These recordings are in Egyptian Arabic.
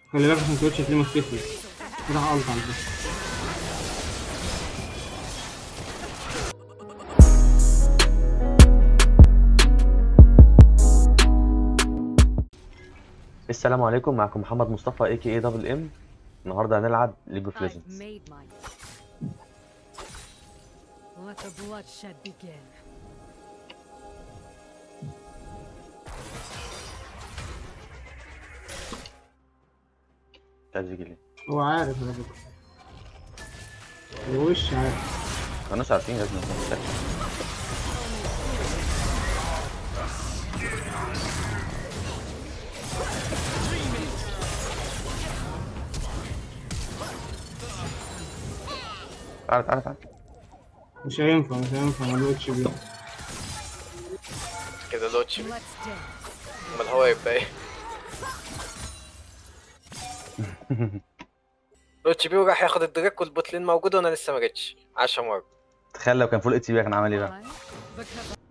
خلي بالك عشان تويتش هتلاقيه مختفي راح الت على فكره السلام عليكم معكم محمد مصطفى اي كي اي دبل ام النهارده هنلعب ليج اوف I've ليجندز made mine. Let the bloodshed begin. مش عايز يجي ليه هو عارف على فكره هو وش عارف مكناش عارفين لازم نكون تعالى تعالى تعالى مش هينفع مش هينفع ما الوتش بيه كده لوتش Let's dance. امال هو يبقى ايه لوتش بيو راح ياخد الدراك والبوتلين موجود وانا لسه ما جيتش 10 مرة تخيل لو كان فول اتش بي كان عمل ايه بقى Why? Because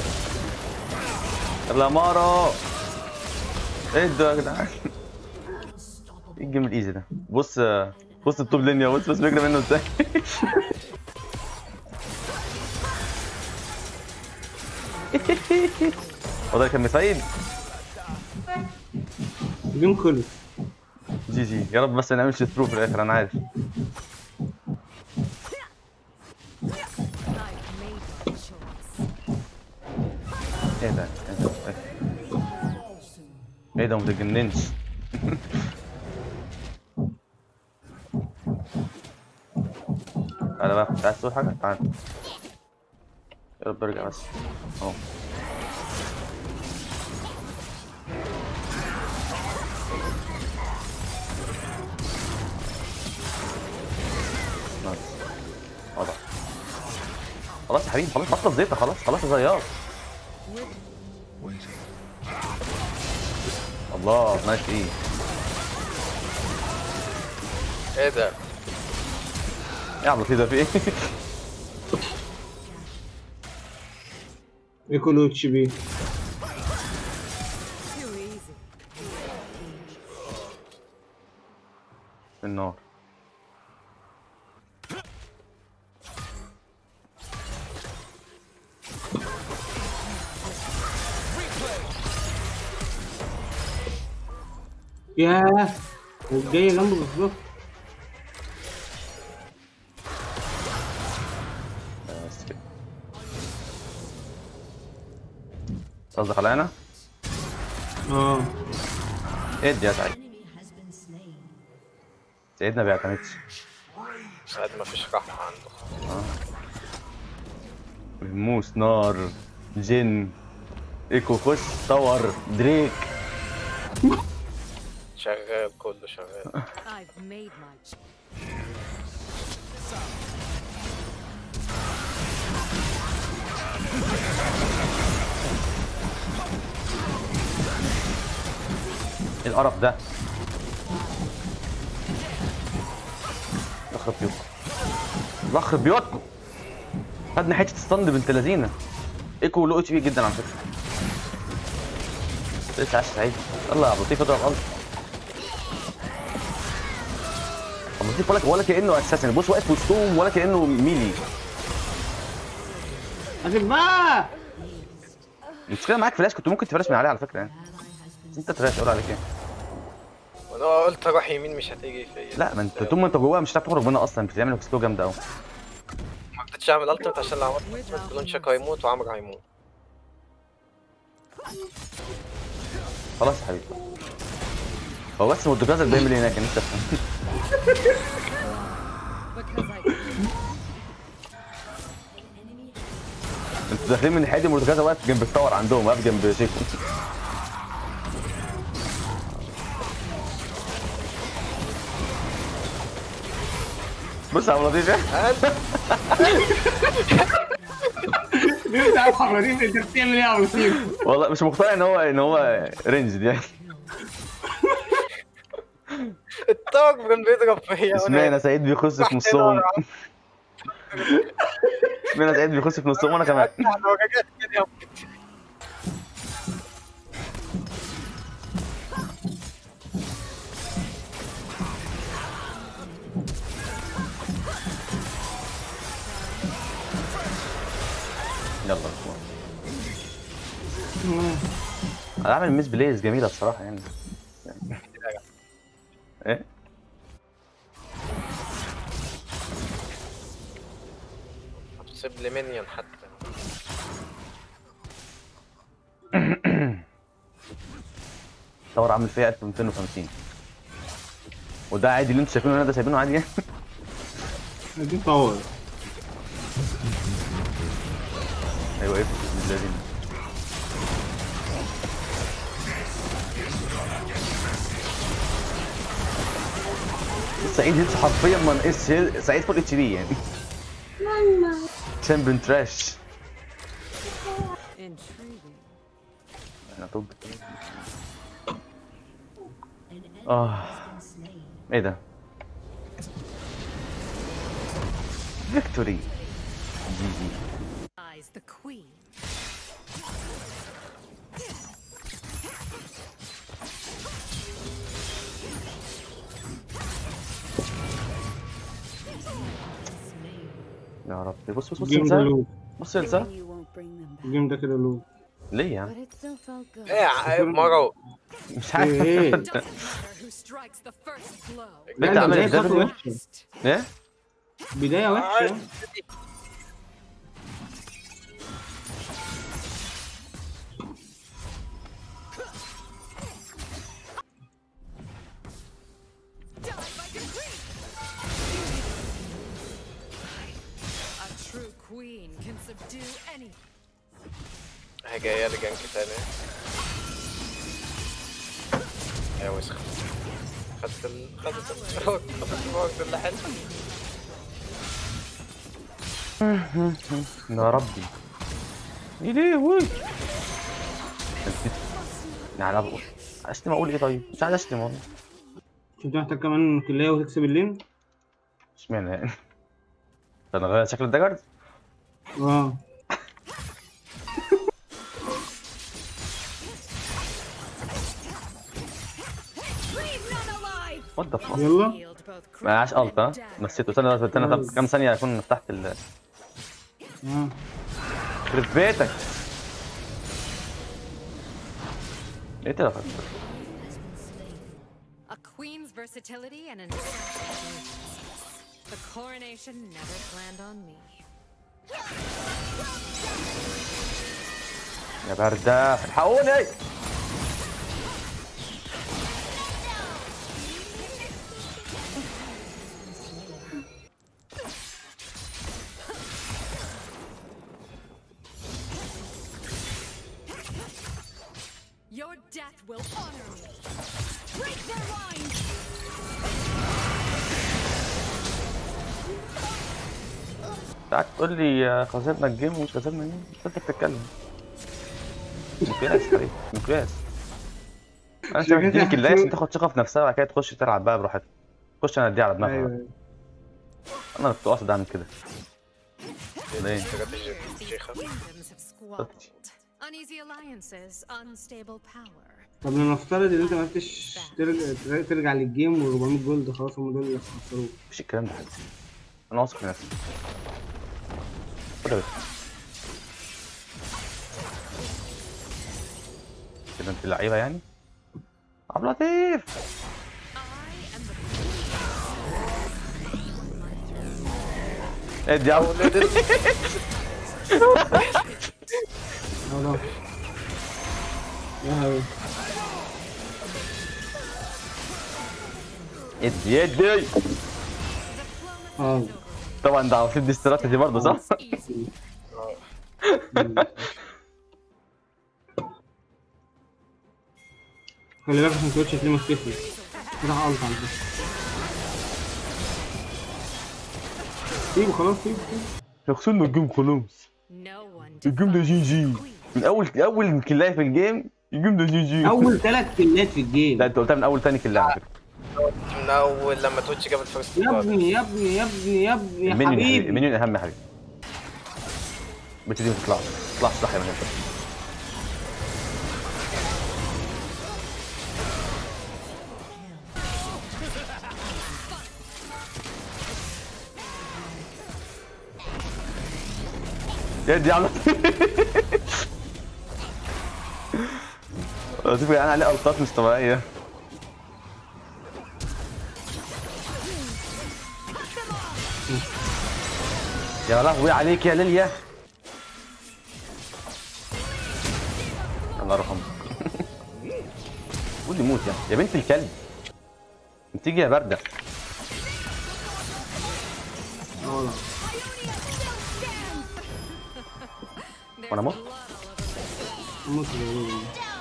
يلا يا مارو ايه ده يا جدعان ايه الجيم الايزي ده بص بص التوب لينيا بص بص بيجري منه ازاي هو ده كان مسيد الجيم خلص جي جي يا رب بس ما نعملش ثرو في الاخر انا عارف I've made my choice. ايه ده ايه ده ايه ايه ده ما تتجننش تعالى بقى انت عايز تقول حاجه تعالى يا رب ارجع بس اهو نايس واضح خلاص يا حبيبي خلاص بطل زيطه خلاص خلاص يا زيار الله نايس ايه ايه ده يا عم لطيف ده في ايه ايكو الوتش بيه Too easy. النار ياه جاي جنبه بالظبط بس كده قصدك على انا؟ اه ادي يا سعيد سيدنا ما بيعتمدش ساعات ما فيش رحمة عنده موس نار جن ايكو خش طور دريك شغال كله شغال I've made my choice. ايه القرف ده يخرب بيوتكم يخرب بيوتكم خدنا حته ستاند بنت لذينه ايكو له اتش بي جدا على فكره لسه عايش سعيد يلا يا ابو لطيف اضرب غلط ابو لطيف ولا ولا كانه اساسا بص واقف وسطهم ولا كانه ميلي اسف بقى المشكله معاك فلاش كنت ممكن تفلاش من عليه على فكره يعني بس انت تفلاش اقول عليك ايه وانا قلت اروح يمين مش هتيجي فيا لا ما انت طول ما انت جواه مش هتعرف تخرج منها اصلا بتعمل اكسلو جامده قوي ما رضيتش اعمل التمت عشان لو عملت ultimate بلون شاك هيموت وعمرو هيموت خلاص يا حبيبي هو بس مودوكازك بيعمل ايه هناك انت تفهم Because I انتوا داخلين من الحته مودوكازا واقف جنب التاور عندهم واقف جنب شيكو بص يا ابو لطيف ليه انت عارف حرارين انت بتعمل ايه يا ابو لطيف والله مش مقتنع ان هو ان هو رينج يعني الطاق كان بيضرب فيا اشمعنى سعيد بيخش في نصهم اشمعنى سعيد بيخش في نصهم وانا كمان يلا بسم الله. انا عامل ميس بلايز جميله بصراحه يعني ايه هتصيب لي مينيون حتى ثور عامل فيها 1250 وده عادي اللي انتوا شايفينه هنا ده سايبينه عادي يعني دي طور ايوه ايه بسم الله سعيد لسه حرفيا ما نقصش سعيد فوق اتش دي يعني شامبيون تراش Intriguing. انا توب اه ايه ده فيكتوري جي جي Eyes the queen. يا رب بص بص بص الجيم ده يلزق لوب بص يلزق You won't bring them back. الجيم ده كده لوب ليه يا عم But it still felt good. ايه يا مارو مش عارف ايه Doesn't matter who strikes the first blow. لا انت ده عامل بداية ازاي خطوة ده؟ وحشة ايه بداية وحشة Die by decree. A true queen can subdue any. هي جايه لي جنك تاني يا وسخ خدت ال... خدت ال... خدت الوقت اللي حلو يا ربي ايه ليه وي يعني بقول اشتم اقول ايه طيب مش عايز اشتم والله مش انت محتاج كمان كلية وتكسب اللين اشمعنى يعني انا غير شكل الدجرد اه Leave none alive. وات ذا فاك يلا Yield both ما عاش crown الت ها and dagger. نسيته استنى استنى طب كام ثانيه اكون فتحت ال اه يخرب بيتك ايه ده A queen's versatility and an assassin's The coronation never planned on me. يا بردة الحقوني Your death will honor me. Break their lines. تعال تقول لي آه، خسرنا الجيم ومش خسرنا الجيم مش انت بتتكلم مقياس حبيبي مقياس انا شايف شايف انت تديك اللايس هتقول- تاخد ثقه في نفسها وبعد كده تخش تلعب بقى براحتك خش انا اديها على دماغها ايوه بقى. ايوه انا كنت قاصد اعمل كده ليه؟ حاجات الشيخة Kingdoms have squabbled. Uneasy alliances, unstable power. طب لنفترض ان انت ما عرفتش ترجع ترجع للجيم و400 جولد خلاص هم دول اللي خسروك مفيش الكلام ده انا واثق في نفسي خد يا باشا. كده انت لعيبه يعني عبد اللطيف I am the ادي يا عم اه يا هوي ادي ادي اه طبعا ده المفروض دي استراتيجي برضه صح؟ easy. خلي بالك عشان تقولش تلاقيه مختفي راح قلط على فكرة سيبه خلاص سيبه سيبه. خسرنا الجيم خلاص No one الجيم ده جي defies جي the queen. من اول اول كلاية في الجيم الجيم ده جي جي اول ثلاث كلات في الجيم لا انت قلتها من اول تاني كلاية على فكره من اول لما توتش جاب الفيرست يا بلاد ابني يا ابني يا ابني يا ابني يا المنيون يا حبيبي حبيبي المنيون اهم يا حبيبي البت دي ما تطلعش ما تطلعش صح يا منيون يا دي عملت شوف انا عليه الطات مش طبيعيه يا لهوي عليك يا ليليا الله يرحمه قول لي موت يا يا بنت الكلب انت تيجي يا بارده اه لا There's Wanna move? blood all over my موت يا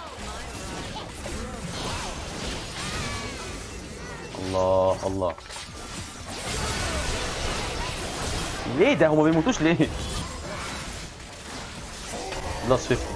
الله الله ليه ده هما بيموتوش ليه؟ بلس 50